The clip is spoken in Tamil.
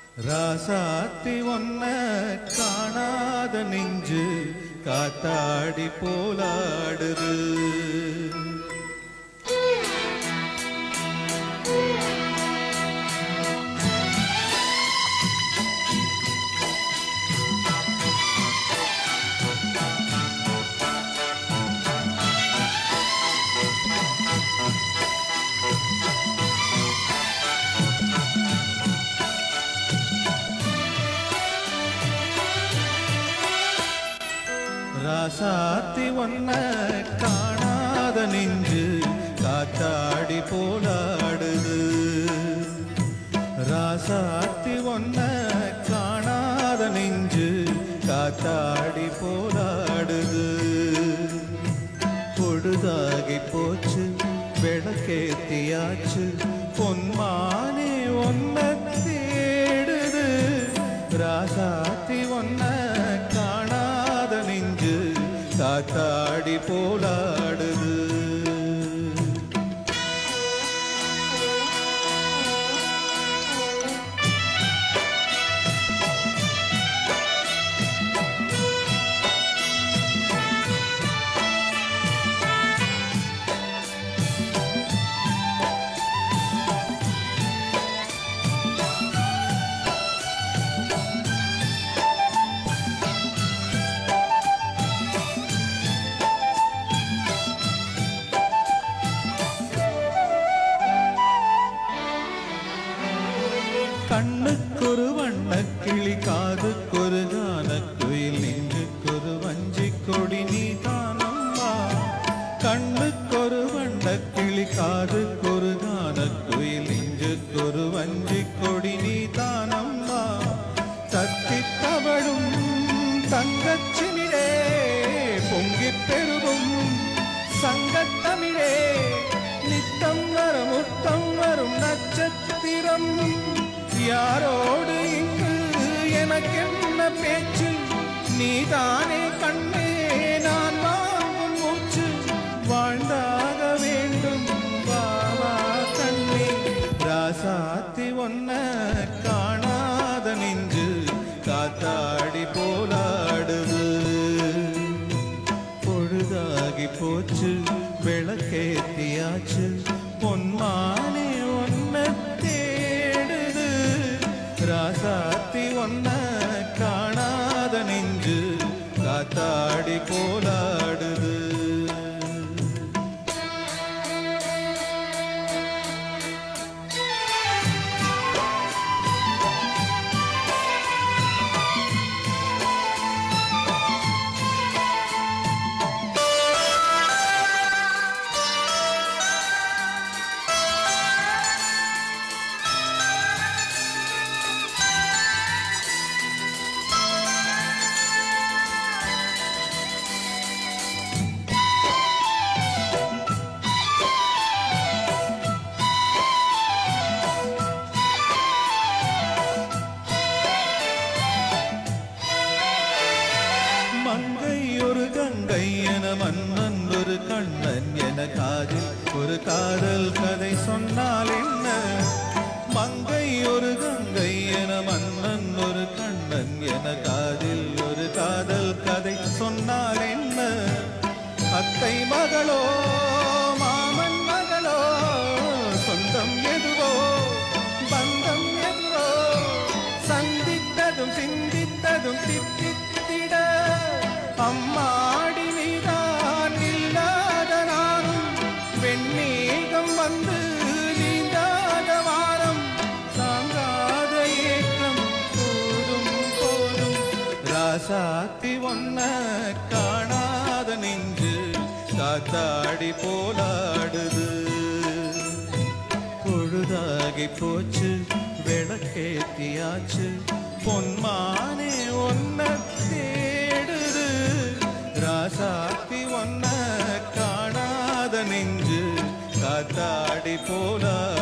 ராசாத்தி ஒன்ன காணாத நெஞ்சு காத்தாடி போலாடுது ராசாத்தி ஒன்ன காணாத நெஞ்சு காத்தாடி போலாடுது ராசாத்தி ஒன்ன காணாத நெஞ்சு காத்தாடி போலாடுது பொழுதாகி போச்சு விளக்கேத்தியாச்சு பொன்மானே ஒன்ன தேடுது ராசாத்தி ஒன்ன காணாத நெஞ்சு காத்தாடி போலாடுது கண்ணுக்கொரு வண்ணக் கிளி காதுக்கொரு கானக்குயில் நெஞ்சுக்கொரு வஞ்சிக் கொடி நீ தானம்மா கண்ணுக்கொரு வண்ணக் கிளி காதுக்கொரு கானக்குயில் நெஞ்சுக்கொரு வஞ்சிக் கொடி நீ தானம்மா தத்தித் தவழும் தங்கச்சினிலே பொங்கிப் பெருகும் சங்கத்தமிழே நித்தம் வரும் முத்தம் வரும் நட்சத்திரம் யாரோடு இங்கு எனக்கென்ன பேச்சு நீதானே கண்ணே நான் வாங்கும் மூச்சு வாழ்ந்தாக வேண்டும் வாவா கண்ணே ராசாத்தி ஒன்ன காணாத நெஞ்சு காத்தாடி போலாடுது பொழுதாகி போச்சு விளக்கேத்தியாச்சு பொன்மானே ஒன்ன தேடுது ராசாத்தி ஒன்ன காணாத நெஞ்சு காத்தாடி போலாடுது மங்கை ஒரு கங்கை என மன்னன் ஒரு கண்ணன் என காதில் ஒரு காதல் கதை சொன்னால் என்ன மங்கை ஒரு கங்கை என மன்னன் ஒரு கண்ணன் என காதில் ஒரு காதல் கதை சொன்னால் என்ன அத்தை மகளோ மாமன் மகளோ சொந்தம் எதுவோ பந்தம் எதுவோ சந்தித்ததும் சிந்தித்ததும் தித்தித்திட அம்மாடி நீதான் இல்லாத நானும் வெண்ணீகம் வந்து நீந்தாத வாரம் தாங்காத ஏக்கம் போதும் போதும் ராசாத்தி ஒன்ன காணாத நெஞ்சு காத்தாடி போலாடுது பொழுதாகி போச்சு விளக்கேத்தியாச்சு பொன்மானே ஒன்ன தேடுது ராசாத்தி ஒன்ன காணாத நெஞ்சு காத்தாடி போலாடுது